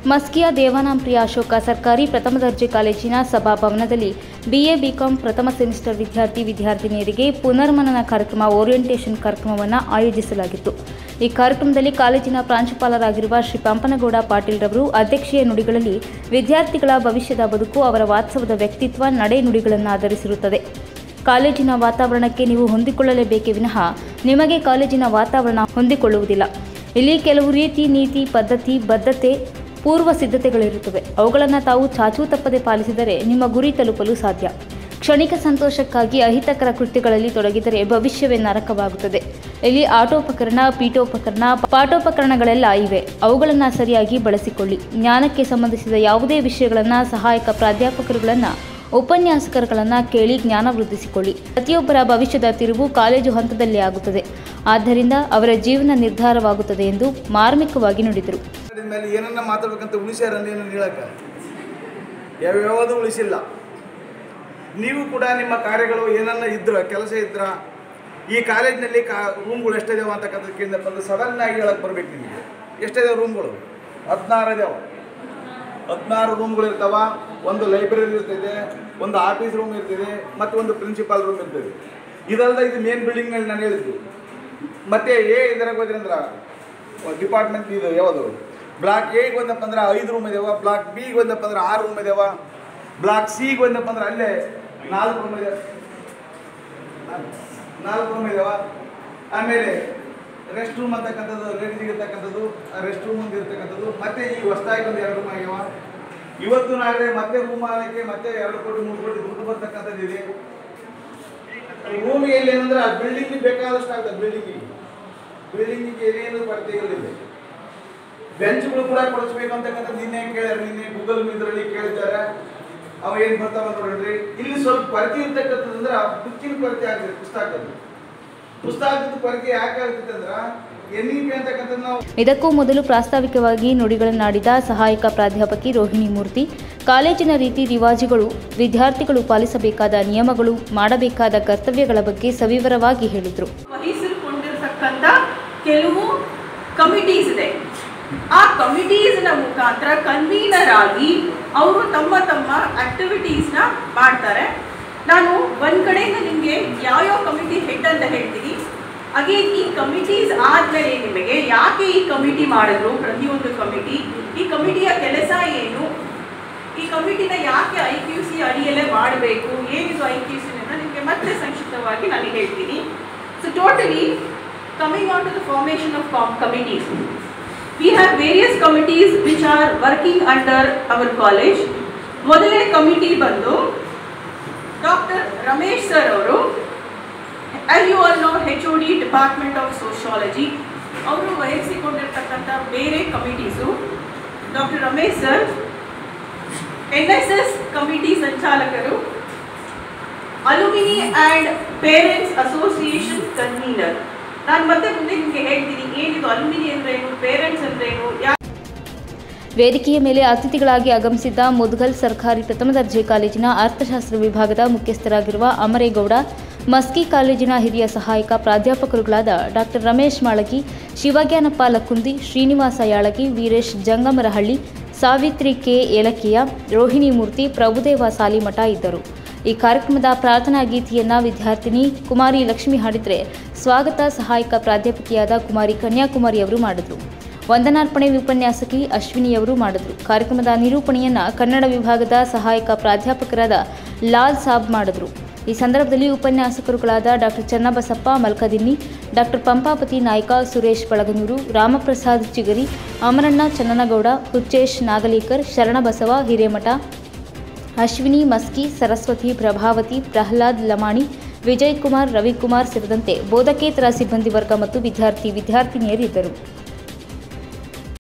ಮಸ್ಕಿಯ ದೇವಾನಾಂಪ್ರಿಯ ಅಶೋಕ ಸರ್ಕಾರಿ ಪ್ರಥಮ ದರ್ಜೆ ಕಾಲೇಜಿನ ಸಭಾಭವನದಲ್ಲಿ ಬಿಎ ಬಿಕಾಂ ಪ್ರಥಮ ಸೆಮಿಸ್ಟರ್ ವಿದ್ಯಾರ್ಥಿ ವಿದ್ಯಾರ್ಥಿನಿಯರಿಗೆ ಪುನರ್ಮನನ ಕಾರ್ಯಕ್ರಮ ಓರಿಯೆಂಟೇಷನ್ ಕಾರ್ಯಕ್ರಮವನ್ನು ಆಯೋಜಿಸಲಾಗಿತ್ತು ಈ ಕಾರ್ಯಕ್ರಮದಲ್ಲಿ ಕಾಲೇಜಿನ ಪ್ರಾಂಶುಪಾಲರಾಗಿರುವ ಶ್ರೀ ಪಂಪನಗೌಡ ಪಾಟೀಲ್ ರವರು ಅಧ್ಯಕ್ಷೀಯ ನುಡಿಗಳಲ್ಲಿ ವಿದ್ಯಾರ್ಥಿಗಳ ಭವಿಷ್ಯದ ಬದುಕು ಅವರ ವಾಸ್ತವದ ವ್ಯಕ್ತಿತ್ವ ನಡೆ ನುಡಿಗಳನ್ನು ಆಧರಿಸಿರುತ್ತದೆ ಕಾಲೇಜಿನ ವಾತಾವರಣಕ್ಕೆ ನೀವು ಹೊಂದಿಕೊಳ್ಳಲೇಬೇಕೇ ವಿನಃ ನಿಮಗೆ ಕಾಲೇಜಿನ ವಾತಾವರಣ ಹೊಂದಿಕೊಳ್ಳುವುದಿಲ್ಲ ಇಲ್ಲಿ ಕೆಲವು ರೀತಿ ನೀತಿ ಪದ್ಧತಿ ಬದ್ಧತೆ ಪೂರ್ವ ಸಿದ್ಧತೆಗಳಿರುತ್ತವೆ ಅವುಗಳನ್ನು ತಾವು ಚಾಚೂ ತಪ್ಪದೆ ಪಾಲಿಸಿದರೆ ನಿಮ್ಮ ಗುರಿ ತಲುಪಲು ಸಾಧ್ಯ ಕ್ಷಣಿಕ ಸಂತೋಷಕ್ಕಾಗಿ ಅಹಿತಕರ ಕೃತ್ಯಗಳಲ್ಲಿ ತೊಡಗಿದರೆ ಭವಿಷ್ಯವೇ ನರಕವಾಗುತ್ತದೆ ಇಲ್ಲಿ ಆಟೋಪಕರಣ ಪೀಠೋಪಕರಣ ಪಾಠೋಪಕರಣಗಳೆಲ್ಲ ಇವೆ ಅವುಗಳನ್ನು ಸರಿಯಾಗಿ ಬಳಸಿಕೊಳ್ಳಿ ಜ್ಞಾನಕ್ಕೆ ಸಂಬಂಧಿಸಿದ ಯಾವುದೇ ವಿಷಯಗಳನ್ನು ಸಹಾಯಕ ಪ್ರಾಧ್ಯಾಪಕರುಗಳನ್ನು ಉಪನ್ಯಾಸಕರುಗಳನ್ನು ಕೇಳಿ ಜ್ಞಾನ ವೃದ್ಧಿಸಿಕೊಳ್ಳಿ ಪ್ರತಿಯೊಬ್ಬರ ಭವಿಷ್ಯದ ತಿರುವು ಕಾಲೇಜು ಹಂತದಲ್ಲೇ ಆಗುತ್ತದೆ ಆದ್ದರಿಂದ ಅವರ ಜೀವನ ನಿರ್ಧಾರವಾಗುತ್ತದೆ ಎಂದು ಮಾರ್ಮಿಕವಾಗಿ ನುಡಿದರು ಮೇಲೆ ಏನನ್ನ ಮಾತಾಡ್ಬೇಕಂತ ಉಳಿಸ್ಯಾರ ಏನು ಹೇಳಕ್ಕೆ ಯಾವ್ಯಾವುದು ಉಳಿಸಿಲ್ಲ ನೀವು ಕೂಡ ನಿಮ್ಮ ಕಾರ್ಯಗಳು ಏನನ್ನ ಇದ್ರ ಕೆಲಸ ಇದ್ರ ಈ ಕಾಲೇಜಿನಲ್ಲಿ ಕಾ ರೂಮ್ಗಳು ಎಷ್ಟಿದಾವೆ ಅಂತಕ್ಕಂಥದ್ದು ಬಂದು ಸಡನ್ ಆಗಿ ಹೇಳಕ್ಕೆ ಬರ್ಬೇಕು ನಿಮಗೆ ಎಷ್ಟಿದಾವೆ ರೂಮ್ಗಳು ಹದಿನಾರು ಇದಾವೆ ಹದಿನಾರು ರೂಮ್ಗಳು ಇರ್ತಾವ ಒಂದು ಲೈಬ್ರರಿ ಇರ್ತದೆ ಒಂದು ಆಫೀಸ್ ರೂಮ್ ಇರ್ತದೆ ಮತ್ತು ಒಂದು ಪ್ರಿನ್ಸಿಪಾಲ್ ರೂಮ್ ಇರ್ತದೆ ಇದಲ್ಲದೆ ಇದು ಮೇನ್ ಬಿಲ್ಡಿಂಗ್ನಲ್ಲಿ ನಾನು ಹೇಳಿದ್ದು ಮತ್ತೆ ಎ ಇದರಾಗ ಹೋದ್ರಿ ಅಂದ್ರೆ ಡಿಪಾರ್ಟ್ಮೆಂಟ್ ಇದು ಯಾವುದು ಬ್ಲಾಕ್ ಎಗೆ ಒಂದಪ್ಪ ಅಂದ್ರೆ ಐದು ರೂಮ್ ಇದಾವ ಬ್ಲಾಕ್ ಬಿಗೆ ಒಂದಪ್ಪ ಅಂದ್ರೆ ಆರು ರೂಮ್ ಇದಾವ ಬ್ಲಾಕ್ ಸಿಗೆ ಒಂದಪ್ಪ ಅಂದ್ರೆ ಅಲ್ಲೇ ನಾಲ್ಕು ರೂಮ್ ಇದಾವೆ ನಾಲ್ಕು ರೂಮ್ ಇದಾವ ಆಮೇಲೆ ರೆಸ್ಟ್ ರೂಮ್ ಅಂತಕ್ಕಂಥದ್ದು ಲೇಡೀಸ್ಗೆ ಇರ್ತಕ್ಕಂಥದ್ದು ರೆಸ್ಟ್ ರೂಮ್ ಅಂತ ಇರ್ತಕ್ಕಂಥದ್ದು ಮತ್ತೆ ಈಗ ಹೊಸದಾಗಿ ಒಂದು ಎರಡು ರೂಮ್ ಆಗ್ಯಾವ ಇವತ್ತು ನಾಳೆ ಮತ್ತೆ ರೂಮ್ ಆಗಲಿಕ್ಕೆ ಮತ್ತೆ ಎರಡು ಕೋಟಿ ಮೂರು ಕೋಟಿ ದುಡ್ಡು ಬರ್ತಕ್ಕಂಥದ್ದು ಇದೆ ಭೂಮಿ ಎಲ್ಲಿ ಏನಂದ್ರೆ ಆ ಬಿಲ್ಡಿಂಗ್ ಬೇಕಾದಷ್ಟು ಆಗ್ತದೆ ಬಿಲ್ಡಿಂಗಿಗೆ ಬಿಲ್ಡಿಂಗಿಗೆ ಏನೇನು ಕೊರತೆ ಇರಲಿಲ್ಲ ಬೆಂಚ್ಗಳು ಕೂಡ ಕೊಡಿಸ್ಬೇಕು ಅಂತಕ್ಕಂಥದ್ದು ನಿನ್ನೆ ಕೇಳ್ಯಾರ ನಿನ್ನೆ ಗೂಗಲ್ ಇದರಲ್ಲಿ ಕೇಳಿದ್ದಾರೆ ಅವ ಏನು ಬರ್ತಾವ ನೋಡ್ರಿ ಇಲ್ಲಿ ಸ್ವಲ್ಪ ಕೊರತೆ ಇರ್ತಕ್ಕಂಥದ್ದು ಅಂದ್ರೆ ಬುಕ್ಕಿನ ಕೊರತೆ ಆಗ್ತದೆ ಪುಸ್ತಕದ್ದು ಪುಸ್ತಕದ ಕೊರತೆ ಯಾಕೆ ಆಗ್ತದೆ ಅಂದ್ರೆ ಎನ್ ಇ ಪಿ ಅಂತಕ್ಕಂಥದ್ದು ನಾವು ಇದಕ್ಕೂ ಮೊದಲು ಪ್ರಾಸ್ತಾವಿಕವಾಗಿ ನುಡಿಗಳನ್ನಾಡಿದ ಸಹಾಯಕ ಪ್ರಾಧ್ಯಾಪಕಿ ರೋಹಿಣಿ ಮೂರ್ತಿ ಕಾಲೇಜಿನ ರೀತಿ ರಿವಾಜುಗಳು ವಿದ್ಯಾರ್ಥಿಗಳು ಪಾಲಿಸಬೇಕಾದ ನಿಯಮಗಳು ಮಾಡಬೇಕಾದ ಕರ್ತವ್ಯಗಳ ಬಗ್ಗೆ ಸವಿವರವಾಗಿ ಹೇಳಿದರು ವಹಿಸಿಕೊಂಡಿರ್ತಕ್ಕಂಥ ಕೆಲವು ಕಮಿಟೀಸ್ ಇದೆ ಆ ಕಮಿಟೀಸ್ನ ಮುಖಾಂತರ ಕನ್ವೀನರ್ ಆಗಿ ಅವರು ತಮ್ಮ ತಮ್ಮ ಆಕ್ಟಿವಿಟೀಸ್ನ ಮಾಡ್ತಾರೆ ನಾನು ಒಂದ್ ಕಡೆಯಿಂದ ನಿಮಗೆ ಯಾವ್ಯಾವ ಕಮಿಟಿ ಹೆಡ್ ಅಂತ ಹೇಳ್ತೀನಿ ಅಗೇನ್ ಈ ಕಮಿಟೀಸ್ ಆದ್ಮೇಲೆ ನಿಮಗೆ ಯಾಕೆ ಈ ಕಮಿಟಿ ಮಾಡಿದ್ರು ಪ್ರತಿಯೊಂದು ಕಮಿಟಿ ಈ ಕಮಿಟಿಯ ಕೆಲಸ ಏನು ಈ ಕಮಿಟಿನ ಯಾಕೆ ಐ ಕ್ಯೂ ಸಿ ಅಡಿಯಲ್ಲೇ ಮಾಡಬೇಕು ಏನಿದು ಐ ಕ್ಯೂ ಸಿ ಅಂತ ನಿಮಗೆ ಮತ್ತೆ ಸಂಕ್ಷಿಪ್ತವಾಗಿ ನಾನು ಹೇಳ್ತೀನಿ so totally coming on to the formation of committees we have various committees which are working under our college ಮೊದಲನೇ ಕಮಿಟಿ ಬಂದು ಡಾಕ್ಟರ್ ರಮೇಶ್ ಸರ್ ಅವರು as you all know H O D department of sociology ಅವರು ವಹಿಸಿಕೊಂಡಿರ್ತಕ್ಕಂಥ ಬೇರೆ committees doctor Ramesh sir N S S committee ಸಂಚಾಲಕರು alumni and parents association convener ನಾನು ಮತ್ತೆ ಮುಂದೆ ನಿಮಗೆ ಹೇಳ್ತೀನಿ ಏನಿದು ಅಲುಮಿನಿ ಅಂದ್ರೇನು ಪೇರೆಂಟ್ಸ್ ಅಂದ್ರೇನು ಯಾ ವೇದಿಕೆಯ ಮೇಲೆ ಅತಿಥಿಗಳಾಗಿ ಆಗಮಿಸಿದ್ದ ಮುದ್ಗಲ್ ಸರ್ಕಾರಿ ಪ್ರಥಮ ದರ್ಜೆ ಕಾಲೇಜಿನ ಅರ್ಥಶಾಸ್ತ್ರ ವಿಭಾಗದ ಮುಖ್ಯಸ್ಥರಾಗಿರುವ ಅಮರೇಗೌಡ ಮಸ್ಕಿ ಕಾಲೇಜಿನ ಹಿರಿಯ ಸಹಾಯಕ ಪ್ರಾಧ್ಯಾಪಕರುಗಳಾದ ಡಾಕ್ಟರ್ ರಮೇಶ್ ಮಾಳಗಿ ಶಿವಜ್ಞಾನಪ್ಪ ಲಕ್ಕುಂದಿ ಶ್ರೀನಿವಾಸ ಯಾಳಗಿ ವೀರೇಶ್ ಜಂಗಮರಹಳ್ಳಿ ಸಾವಿತ್ರಿ ಕೆ ಏಲಕಿಯ ರೋಹಿಣಿ ಮೂರ್ತಿ ಪ್ರಭುದೇವ ಸಾಲಿಮಠ ಇದ್ದರು ಈ ಕಾರ್ಯಕ್ರಮದ ಪ್ರಾರ್ಥನಾ ಗೀತೆಯನ್ನ ವಿದ್ಯಾರ್ಥಿನಿ ಕುಮಾರಿ ಲಕ್ಷ್ಮಿ ಹಾಡಿದರೆ ಸ್ವಾಗತ ಸಹಾಯಕ ಪ್ರಾಧ್ಯಾಪಕಿಯಾದ ಕುಮಾರಿ ಕನ್ಯಾಕುಮಾರಿ ಅವರು ಮಾಡಿದರು ವಂದನಾರ್ಪಣೆ ಉಪನ್ಯಾಸಕಿ ಅಶ್ವಿನಿಯವರು ಮಾಡಿದರು ಕಾರ್ಯಕ್ರಮದ ನಿರೂಪಣೆಯನ್ನ ಕನ್ನಡ ವಿಭಾಗದ ಸಹಾಯಕ ಪ್ರಾಧ್ಯಾಪಕರಾದ ಲಾಲ್ ಸಾಬ್ ಮಾಡಿದರು ಈ ಸಂದರ್ಭದಲ್ಲಿ ಉಪನ್ಯಾಸಕರುಗಳಾದ ಡಾಕ್ಟರ್ ಚನ್ನಬಸಪ್ಪ ಮಲ್ಕದಿನ್ನಿ ಡಾಕ್ಟರ್ ಪಂಪಾಪತಿ ನಾಯ್ಕ ಸುರೇಶ್ ಬಳಗನೂರು ರಾಮಪ್ರಸಾದ್ ಚಿಗರಿ ಅಮರಣ್ಣ ಚನ್ನನಗೌಡ ಹುಚ್ಚೇಶ್ ನಾಗಲೀಕರ್ ಶರಣಬಸವ ಹಿರೇಮಠ ಅಶ್ವಿನಿ ಮಸ್ಕಿ ಸರಸ್ವತಿ ಪ್ರಭಾವತಿ ಪ್ರಹ್ಲಾದ್ ಲಮಾಣಿ ವಿಜಯ್ ಕುಮಾರ್ ರವಿಕುಮಾರ್ ಸೇರಿದಂತೆ ಬೋಧಕೇತರ ಸಿಬ್ಬಂದಿ ವರ್ಗ ಮತ್ತು ವಿದ್ಯಾರ್ಥಿ ವಿದ್ಯಾರ್ಥಿನಿಯರಿದ್ದರು